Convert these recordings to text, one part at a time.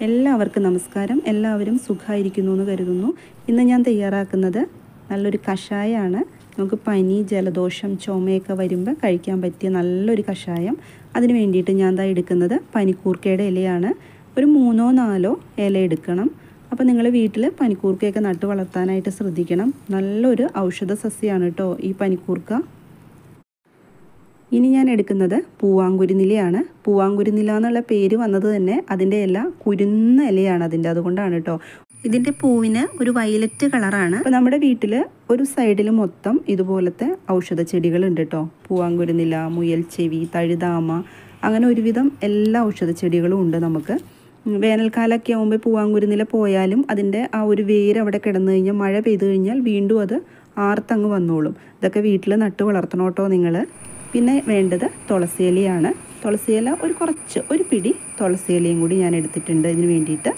എല്ലാവർക്കും നമസ്കാരം എല്ലാവരും സുഖമായിരിക്കുന്നു എന്ന് കരുതുന്നു ഇന്ന് ഞാൻ തയ്യാറാക്കുന്നത് നല്ലൊരു കഷായമാണ് നമുക്ക് പനി ജലദോഷം ചുമയൊക്കെ വരുമ്പോൾ കഴിക്കാൻ പറ്റിയ നല്ലൊരു കഷായം അതിന് വേണ്ടിയിട്ട് ഞാൻ ദാ എടുക്കുന്നത് പനിക്കൂർക്കയുടെ ഇലയാണ് ഒരു മൂന്നോ നാലോ ഇല എടുക്കണം അപ്പോൾ നിങ്ങൾ വീട്ടിൽ പനിക്കൂർക്കയൊക്കെ നട്ട് വളർത്താനായിട്ട് ശ്രദ്ധിക്കണം നല്ലൊരു ഔഷധ സസ്യമാണ് കേട്ടോ ഈ പനിക്കൂർക്ക ഇനി ഞാൻ എടുക്കുന്നത് പൂവാങ്കുരുനിലയാണ് പൂവാങ്കുരുനില എന്നുള്ള പേര് വന്നത് തന്നെ അതിൻ്റെ ഇല കുരുന്ന ഇലയാണ് അതിൻ്റെ അതുകൊണ്ടാണ് കേട്ടോ ഇതിൻ്റെ പൂവിന് ഒരു വയലറ്റ് കളറാണ് അപ്പോൾ നമ്മുടെ വീട്ടിൽ ഒരു സൈഡിൽ മൊത്തം ഇതുപോലത്തെ ഔഷധ ചെടികളുണ്ട് കേട്ടോ പൂവാങ്കുരുനില മുയൽ ചെവി തഴുതാമ അങ്ങനെ ഒരുവിധം എല്ലാ ഔഷധ ചെടികളും ഉണ്ട് നമുക്ക് വേനൽക്കാലമൊക്കെ ആകുമ്പോൾ പൂവാങ്കുരുനില പോയാലും അതിൻ്റെ ആ ഒരു വേര് അവിടെ കിടന്നു കഴിഞ്ഞാൽ മഴ പെയ്തു കഴിഞ്ഞാൽ വീണ്ടും അത് ആർത്തങ്ങ് വന്നോളും ഇതൊക്കെ വീട്ടിൽ നട്ട് വളർത്തണം കേട്ടോ നിങ്ങൾ പിന്നെ വേണ്ടത് തുളസിയിലയാണ് തുളസിയില ഒരു കുറച്ച് ഒരു പിടി തുളസിയിലയും കൂടി ഞാൻ എടുത്തിട്ടുണ്ട് ഇതിന് വേണ്ടിയിട്ട്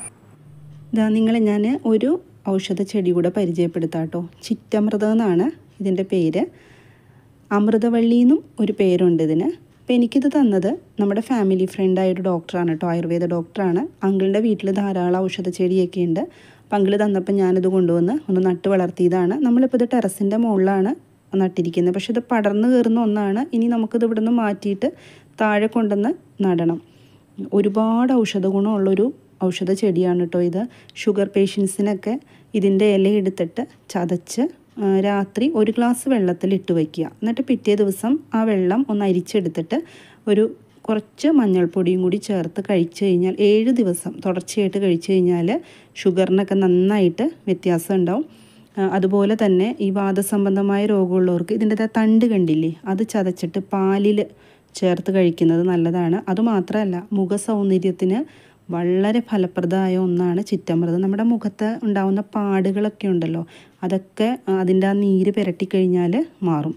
ഇതാ നിങ്ങളെ ഞാൻ ഒരു ഔഷധ ചെടി കൂടെ പരിചയപ്പെടുത്താം കേട്ടോ ചിറ്റമൃതം എന്നാണ് ഇതിൻ്റെ പേര് അമൃതവള്ളി എന്നും ഒരു പേരുണ്ട് ഇതിന് അപ്പോൾ എനിക്കിത് തന്നത് നമ്മുടെ ഫാമിലി ഫ്രണ്ടായ ഒരു ഡോക്ടറാണ് കേട്ടോ ആയുർവേദ ഡോക്ടറാണ് അങ്കിളിൻ്റെ വീട്ടിൽ ധാരാളം ഔഷധ ചെടിയൊക്കെ ഉണ്ട് അപ്പം അങ്കിള് തന്നപ്പോൾ ഞാനിത് കൊണ്ടുവന്ന് ഒന്ന് നട്ട് വളർത്തിയതാണ് നമ്മളിപ്പോൾ ഇത് ടെറസിൻ്റെ മുകളിലാണ് നട്ടിരിക്കുന്നത് പക്ഷെ ഇത് പടർന്നു കയറുന്ന ഒന്നാണ് ഇനി നമുക്കിത് ഇവിടെ നിന്ന് മാറ്റിയിട്ട് താഴെ കൊണ്ടുവന്ന് നടണം ഒരുപാട് ഔഷധ ഗുണമുള്ളൊരു ഔഷധ ചെടിയാണ് കേട്ടോ ഇത് ഷുഗർ പേഷ്യൻസിനൊക്കെ ഇതിൻ്റെ ഇല എടുത്തിട്ട് ചതച്ച് ആ, രാത്രി ഒരു ഗ്ലാസ് വെള്ളത്തിൽ ഇട്ട് വയ്ക്കുക എന്നിട്ട് പിറ്റേ ദിവസം ആ വെള്ളം ഒന്ന് അരിച്ചെടുത്തിട്ട് ഒരു കുറച്ച് മഞ്ഞൾപ്പൊടിയും കൂടി ചേർത്ത് കഴിച്ചു കഴിഞ്ഞാൽ ഏഴ് ദിവസം തുടർച്ചയായിട്ട് കഴിച്ചു കഴിഞ്ഞാൽ ഷുഗറിനൊക്കെ നന്നായിട്ട് വ്യത്യാസം ഉണ്ടാവും ആ, അതുപോലെ തന്നെ ഈ വാദസംബന്ധമായ രോഗമുള്ളവർക്ക് ഇതിൻ്റെ ദാ തണ്ട് കണ്ടില്ലേ അത് ചതച്ചിട്ട് പാലിൽ ചേർത്ത് കഴിക്കുന്നത് നല്ലതാണ് അതുമാത്രമല്ല മുഖ സൗന്ദര്യത്തിന് വളരെ ഫലപ്രദമായ ഒന്നാണ് ചിറ്റമൃതം നമ്മുടെ മുഖത്ത് ഉണ്ടാവുന്ന പാടുകളൊക്കെ ഉണ്ടല്ലോ അതൊക്കെ ആ, അതിൻ്റെ ആ നീര് പുരട്ടിക്കഴിഞ്ഞാൽ മാറും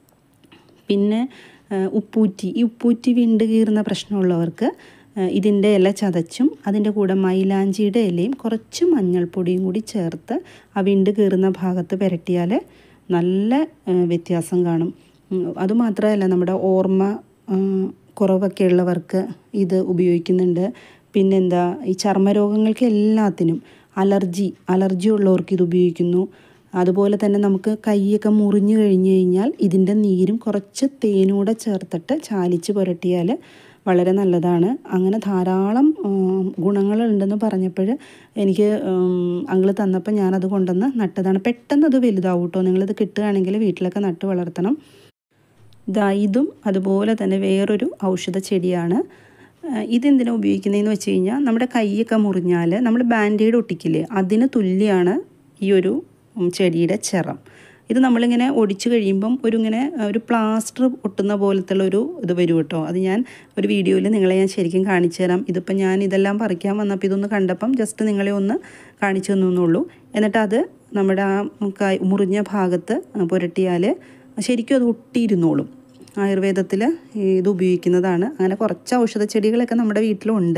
പിന്നെ ആ, ഉപ്പൂറ്റി ഈ ഉപ്പൂറ്റി വിണ്ട് കീറുന്ന പ്രശ്നമുള്ളവർക്ക് ആ, ഇതിൻ്റെ ഇല ചതച്ചും അതിൻ്റെ കൂടെ മൈലാഞ്ചിയുടെ ഇലയും കുറച്ച് മഞ്ഞൾപ്പൊടിയും കൂടി ചേർത്ത് ആ വിണ്ട് കീറുന്ന ഭാഗത്ത് പുരട്ടിയാൽ നല്ല ആ, വ്യത്യാസം കാണും ഉം, അതുമാത്രമല്ല നമ്മുടെ ഓർമ്മ ആ, കുറവൊക്കെ ഉള്ളവർക്ക് ഇത് ഉപയോഗിക്കുന്നുണ്ട് പിന്നെന്താ ഈ ചർമ്മരോഗങ്ങൾക്ക് എല്ലാത്തിനും അലർജി അലർജി ഉള്ളവർക്ക് ഇത് ഉപയോഗിക്കുന്നു അതുപോലെ തന്നെ നമുക്ക് കൈയൊക്കെ മുറിഞ്ഞു കഴിഞ്ഞ് കഴിഞ്ഞാൽ ഇതിൻ്റെ നീരും കുറച്ച് തേനൂടെ ചേർത്തിട്ട് ചാലിച്ച് പുരട്ടിയാൽ വളരെ നല്ലതാണ് അങ്ങനെ ധാരാളം ഉം, ഗുണങ്ങളുണ്ടെന്ന് പറഞ്ഞപ്പോൾ എനിക്ക് അങ്ങൾ തന്നപ്പോൾ ഞാനത് കൊണ്ടുവന്ന് നട്ടതാണ് പെട്ടെന്ന് അത് വലുതാവും കേട്ടോ നിങ്ങളിത് കിട്ടുകയാണെങ്കിൽ വീട്ടിലൊക്കെ നട്ട് വളർത്തണം ദാ ഇതും അതുപോലെ തന്നെ വേറൊരു ഔഷധ ചെടിയാണ് ആ, ഇതെന്തിനാ ഉപയോഗിക്കുന്നതെന്ന് വെച്ച് കഴിഞ്ഞാൽ നമ്മുടെ കൈയൊക്കെ മുറിഞ്ഞാൽ നമ്മൾ ബാൻഡേഡ് ഒട്ടിക്കില്ലേ അതിന് തുല്യമാണ് ഈ ഒരു ഉം, ചെടിയുടെ ചെറം ഇത് നമ്മളിങ്ങനെ ഒടിച്ചു കഴിയുമ്പം ഒരു ഇങ്ങനെ ആ, ഒരു പ്ലാസ്റ്റർ ഒട്ടുന്ന പോലത്തെ ഒരു ഇത് വരും കേട്ടോ അത് ഞാൻ ഒരു വീഡിയോയിൽ നിങ്ങളെ ഞാൻ ശരിക്കും കാണിച്ചു തരാം ഇതിപ്പോൾ ഞാൻ ഇതെല്ലാം പറിക്കാൻ വന്നപ്പോൾ ഇതൊന്ന് കണ്ടപ്പം ജസ്റ്റ് നിങ്ങളെ ഒന്ന് കാണിച്ചു തന്നുള്ളൂ എന്നിട്ട് അത് നമ്മുടെ ആ കൈ മുറിഞ്ഞ ഭാഗത്ത് പുരട്ടിയാൽ ശരിക്കും അത് ഒട്ടിയിരുന്നോളും ആയുർവേദത്തിൽ ഇത് ഉപയോഗിക്കുന്നതാണ് അങ്ങനെ കുറച്ച് ഔഷധ ചെടികളൊക്കെ നമ്മുടെ വീട്ടിലുണ്ട്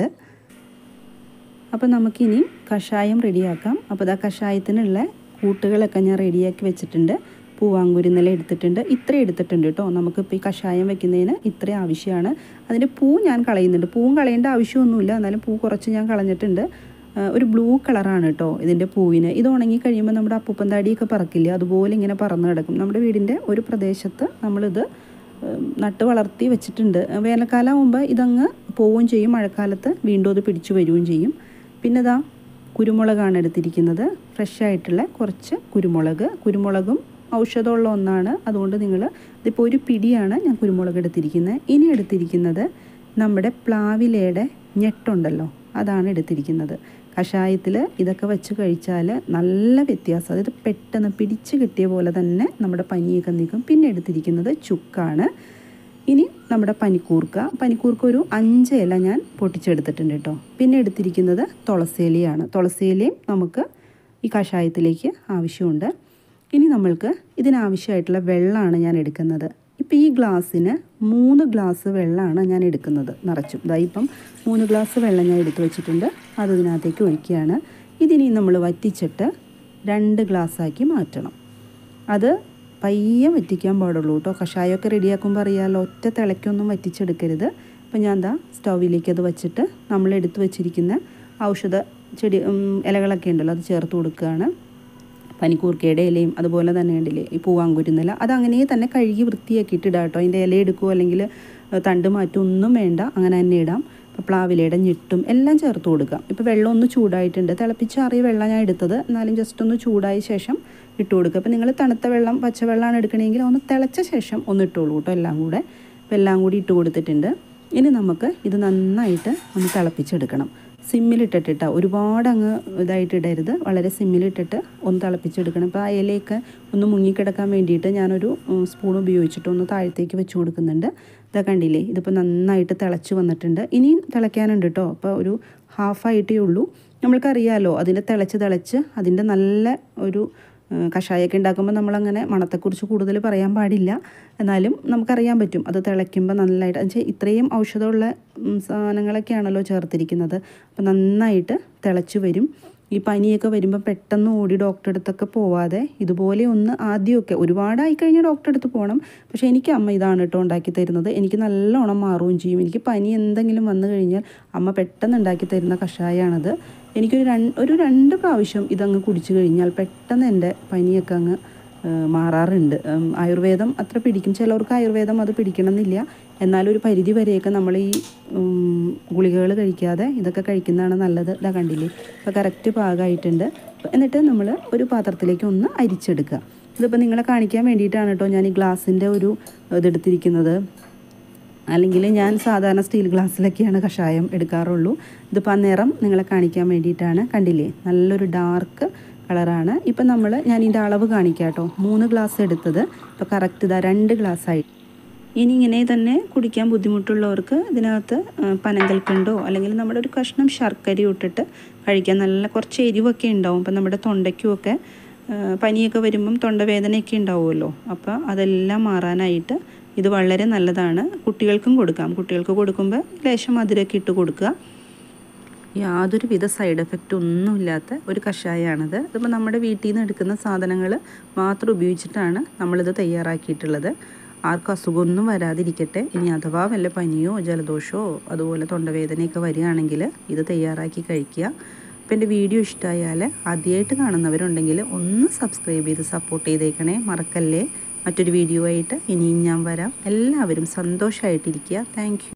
അപ്പോൾ നമുക്കിനി കഷായം റെഡിയാക്കാം അപ്പോൾ ഇതാ കഷായത്തിനുള്ള കൂട്ടുകളൊക്കെ ഞാൻ റെഡിയാക്കി വെച്ചിട്ടുണ്ട് പൂവാങ്കുരുന്നില എടുത്തിട്ടുണ്ട് ഇത്ര എടുത്തിട്ടുണ്ട് കേട്ടോ നമുക്കിപ്പോൾ ഈ കഷായം വെക്കുന്നതിന് ഇത്ര ആവശ്യമാണ് അതിൻ്റെ പൂ ഞാൻ കളയുന്നുണ്ട് പൂവും കളയേണ്ട ആവശ്യമൊന്നുമില്ല എന്നാലും പൂ കുറച്ച് ഞാൻ കളഞ്ഞിട്ടുണ്ട് ആ, ഒരു ബ്ലൂ കളറാണ് കേട്ടോ ഇതിൻ്റെ പൂവിന് ഇത് ഉണങ്ങി കഴിയുമ്പോൾ നമ്മുടെ അപ്പൂപ്പൻ താടിയൊക്കെ പറക്കില്ലേ അതുപോലെ ഇങ്ങനെ പറന്ന് കിടക്കും നമ്മുടെ വീടിൻ്റെ ഒരു പ്രദേശത്ത് നമ്മളിത് ഉം, നട്ട് വളർത്തി വെച്ചിട്ടുണ്ട് വേനൽക്കാലം ആകുമ്പോൾ ഇതങ്ങ് പോവുകയും ചെയ്യും മഴക്കാലത്ത് വീണ്ടും അത് പിടിച്ചു വരികയും ചെയ്യും പിന്നെ ഇതാ കുരുമുളകാണ് എടുത്തിരിക്കുന്നത് ഫ്രഷ് ആയിട്ടുള്ള കുറച്ച് കുരുമുളക് കുരുമുളകും ഔഷധമുള്ള ഒന്നാണ് അതുകൊണ്ട് നിങ്ങൾ ഇതിപ്പോൾ ഒരു പിടിയാണ് ഞാൻ കുരുമുളക് എടുത്തിരിക്കുന്നത് ഇനി എടുത്തിരിക്കുന്നത് നമ്മുടെ പ്ലാവിലയുടെ ഞെട്ടുണ്ടല്ലോ അതാണ് എടുത്തിരിക്കുന്നത് കഷായത്തിൽ ഇതൊക്കെ വെച്ച് കഴിച്ചാൽ നല്ല വ്യത്യാസം അതായത് പെട്ടെന്ന് പിടിച്ച് കിട്ടിയ പോലെ തന്നെ നമ്മുടെ പനിയൊക്കെ നീക്കും പിന്നെ എടുത്തിരിക്കുന്നത് ചുക്കാണ് ഇനി നമ്മുടെ പനിക്കൂർക്ക പനിക്കൂർക്ക ഒരു അഞ്ച് ഇല ഞാൻ പൊട്ടിച്ചെടുത്തിട്ടുണ്ട് കേട്ടോ പിന്നെ എടുത്തിരിക്കുന്നത് തുളസിയിലയാണ് തുളസിയിലയും നമുക്ക് ഈ കഷായത്തിലേക്ക് ആവശ്യമുണ്ട് ഇനി നമ്മൾക്ക് ഇതിനാവശ്യമായിട്ടുള്ള വെള്ളമാണ് ഞാൻ എടുക്കുന്നത് ഇപ്പോൾ ഈ ഗ്ലാസ്സിന് മൂന്ന് ഗ്ലാസ് വെള്ളമാണ് ഞാൻ എടുക്കുന്നത് നിറച്ചും ഇതാ ഇപ്പം മൂന്ന് ഗ്ലാസ് വെള്ളം ഞാൻ എടുത്തു വെച്ചിട്ടുണ്ട് അത് ഇതിനകത്തേക്ക് ഒഴിക്കുകയാണ് ഇതിനി നമ്മൾ വറ്റിച്ചിട്ട് രണ്ട് ഗ്ലാസ്സാക്കി മാറ്റണം അത് പയ്യെ വറ്റിക്കാൻ പാടുള്ളൂ കേട്ടോ കഷായമൊക്കെ റെഡിയാക്കുമ്പോൾ അറിയാമല്ലോ ഒറ്റ തിളയ്ക്കൊന്നും വറ്റിച്ചെടുക്കരുത് അപ്പോൾ ഞാൻ എന്താ സ്റ്റൗവിലേക്ക് അത് വെച്ചിട്ട് നമ്മൾ എടുത്തു വെച്ചിരിക്കുന്ന ഔഷധ ചെടി ഉം, ഇലകളൊക്കെ ഉണ്ടല്ലോ അത് ചേർത്ത് കൊടുക്കുകയാണ് പനിക്കൂർക്കയുടെ ഇലയും അതുപോലെ തന്നെ ഉണ്ടല്ലേ ഈ പൂവാങ്കുരുന്നില അത് അങ്ങനെ തന്നെ കഴുകി വൃത്തിയാക്കിയിട്ട് ഇടാം കേട്ടോ അതിൻ്റെ ഇല എടുക്കുകയോ അല്ലെങ്കിൽ ഏഹ്, തണ്ട് മാറ്റും ഒന്നും വേണ്ട അങ്ങനെ തന്നെ ഇടാം ഇപ്പോൾ പ്ലാവിലയുടെ ഞെട്ടും എല്ലാം ചേർത്ത് കൊടുക്കാം ഇപ്പോൾ വെള്ളം ഒന്ന് ചൂടായിട്ടുണ്ട് തിളപ്പിച്ചാറിയ വെള്ളം ഞാൻ എടുത്തത് എന്നാലും ജസ്റ്റ് ഒന്ന് ചൂടായ ശേഷം ഇട്ട് കൊടുക്കുക അപ്പോൾ നിങ്ങൾ തണുത്ത വെള്ളം പച്ചവെള്ളമാണ് എടുക്കണമെങ്കിൽ ഒന്ന് തിളച്ച ശേഷം ഒന്ന് ഇട്ടോളൂ കേട്ടോ എല്ലാം കൂടെ അപ്പോൾ എല്ലാം കൂടി ഇട്ട് കൊടുത്തിട്ടുണ്ട് ഇനി നമുക്ക് ഇത് നന്നായിട്ട് ഒന്ന് തിളപ്പിച്ചെടുക്കണം സിമ്മിലിട്ടിട്ടിട്ട് ഒരുപാട് അങ്ങ് ഇതായിട്ട് ഇടരുത് വളരെ സിമ്മിലിട്ടിട്ട് ഒന്ന് തിളപ്പിച്ചെടുക്കണം ഇപ്പോൾ ആ ഇലയൊക്കെ ഒന്ന് മുങ്ങിക്കിടക്കാൻ വേണ്ടിയിട്ട് ഞാനൊരു ഉം, സ്പൂൺ ഉപയോഗിച്ചിട്ട് ഒന്ന് താഴത്തേക്ക് വെച്ച് കൊടുക്കുന്നുണ്ട് ഇതാ കണ്ടില്ലേ ഇതിപ്പോൾ നന്നായിട്ട് തിളച്ച് വന്നിട്ടുണ്ട് ഇനിയും തിളയ്ക്കാനുണ്ട് കേട്ടോ അപ്പോൾ ഒരു ഹാഫായിട്ടേ ഉള്ളൂ നമ്മൾക്കറിയാലോ അതിൻ്റെ തിളച്ച് തിളച്ച് അതിൻ്റെ നല്ല ഒരു ഏഹ് കഷായമൊക്കെ ഉണ്ടാക്കുമ്പോൾ നമ്മളങ്ങനെ മണത്തെക്കുറിച്ച് കൂടുതൽ പറയാൻ പാടില്ല എന്നാലും നമുക്കറിയാൻ പറ്റും അത് തിളയ്ക്കുമ്പോൾ നല്ലതായിട്ട് എന്ന് വെച്ചാൽ ഇത്രയും ഔഷധമുള്ള ഉം, സാധനങ്ങളൊക്കെയാണല്ലോ ചേർത്തിരിക്കുന്നത് അപ്പോൾ നന്നായിട്ട് തിളച്ച് വരും ഈ പനിയൊക്കെ വരുമ്പോൾ പെട്ടെന്ന് ഓടി ഡോക്ടറെ അടുത്തൊക്കെ പോവാതെ ഇതുപോലെ ഒന്ന് ആദ്യമൊക്കെ ഒരുപാടായി കഴിഞ്ഞാൽ ഡോക്ടറെ അടുത്ത് പോകണം പക്ഷേ എനിക്ക് അമ്മ ഇതാണ് കേട്ടോ ഉണ്ടാക്കി തരുന്നത് എനിക്ക് നല്ലോണം മാറുകയും ചെയ്യും എനിക്ക് പനി എന്തെങ്കിലും വന്നു കഴിഞ്ഞാൽ അമ്മ പെട്ടെന്ന് ഉണ്ടാക്കി തരുന്ന കഷായമാണത് എനിക്കൊരു രണ്ട് ഒരു രണ്ട് പ്രാവശ്യം ഇതങ്ങ് കുടിച്ചു കഴിഞ്ഞാൽ പെട്ടെന്ന് എൻ്റെ പനിയൊക്കെ അങ്ങ് ഏഹ്, മാറാറുണ്ട് ഉം, ആയുർവേദം അത്ര പിടിക്കും ചിലവർക്ക് ആയുർവേദം അത് പിടിക്കണമെന്നില്ല എന്നാലും ഒരു പരിധി വരെയൊക്കെ നമ്മൾ ഈ ഗുളികകൾ കഴിക്കാതെ ഇതൊക്കെ കഴിക്കുന്നതാണ് നല്ലത് ഇതാ കണ്ടില്ലേ അപ്പോൾ കറക്റ്റ് പാകമായിട്ടുണ്ട് എന്നിട്ട് നമ്മൾ ഒരു പാത്രത്തിലേക്ക് ഒന്ന് അരിച്ചെടുക്കുക ഇതിപ്പോൾ നിങ്ങളെ കാണിക്കാൻ വേണ്ടിയിട്ടാണ് കേട്ടോ ഞാൻ ഈ ഗ്ലാസിൻ്റെ ഒരു ഇതെടുത്തിരിക്കുന്നത് അല്ലെങ്കിൽ ഞാൻ സാധാരണ സ്റ്റീൽ ഗ്ലാസ്സിലൊക്കെയാണ് കഷായം എടുക്കാറുള്ളൂ ഇതിപ്പോൾ ആ നിറം നിങ്ങളെ കാണിക്കാൻ വേണ്ടിയിട്ടാണ് കണ്ടില്ലേ നല്ലൊരു ഡാർക്ക് കളറാണ് ഇപ്പം നമ്മൾ ഞാൻ ഇതിൻ്റെ അളവ് കാണിക്കാം കേട്ടോ മൂന്ന് ഗ്ലാസ് എടുത്തത് ഇപ്പോൾ കറക്റ്റ് ഇതാ രണ്ട് ഗ്ലാസ്സായി ഇനി ഇങ്ങനെ തന്നെ കുടിക്കാൻ ബുദ്ധിമുട്ടുള്ളവർക്ക് ഇതിനകത്ത് ആ, പനങ്കൽക്കണ്ടോ അല്ലെങ്കിൽ നമ്മുടെ ഒരു കഷ്ണം ശർക്കരയും ഇട്ടിട്ട് കഴിക്കാൻ നല്ല കുറച്ച് എരിവൊക്കെ ഉണ്ടാവും ഇപ്പം നമ്മുടെ തൊണ്ടയ്ക്കുമൊക്കെ ആ, പനിയൊക്കെ വരുമ്പം തൊണ്ടവേദനയൊക്കെ ഉണ്ടാവുമല്ലോ അപ്പോൾ അതെല്ലാം മാറാനായിട്ട് ഇത് വളരെ നല്ലതാണ് കുട്ടികൾക്കും കൊടുക്കാം കുട്ടികൾക്ക് കൊടുക്കുമ്പോൾ ലേശം മധുരമൊക്കെ ഇട്ട് കൊടുക്കുക യാതൊരു വിധ സൈഡ് എഫക്റ്റ് ഒന്നുമില്ലാത്ത ഒരു കഷായമാണിത് ഇതിപ്പോൾ നമ്മുടെ വീട്ടിൽ നിന്ന് എടുക്കുന്ന സാധനങ്ങൾ മാത്രം ഉപയോഗിച്ചിട്ടാണ് നമ്മളിത് തയ്യാറാക്കിയിട്ടുള്ളത് ആർക്കും അസുഖമൊന്നും വരാതിരിക്കട്ടെ ഇനി അഥവാ വല്ല പനിയോ ജലദോഷമോ അതുപോലെ തൊണ്ടവേദനയൊക്കെ വരികയാണെങ്കിൽ ഇത് തയ്യാറാക്കി കഴിക്കുക അപ്പോൾ എൻ്റെ വീഡിയോ ഇഷ്ടമായാൽ ആദ്യമായിട്ട് കാണുന്നവരുണ്ടെങ്കിൽ ഒന്ന് സബ്സ്ക്രൈബ് ചെയ്ത് സപ്പോർട്ട് ചെയ്തേക്കണേ മറക്കല്ലേ മറ്റൊരു വീഡിയോ ആയിട്ട് ഇനിയും ഞാൻ വരാം എല്ലാവരും സന്തോഷമായിട്ടിരിക്കുക താങ്ക്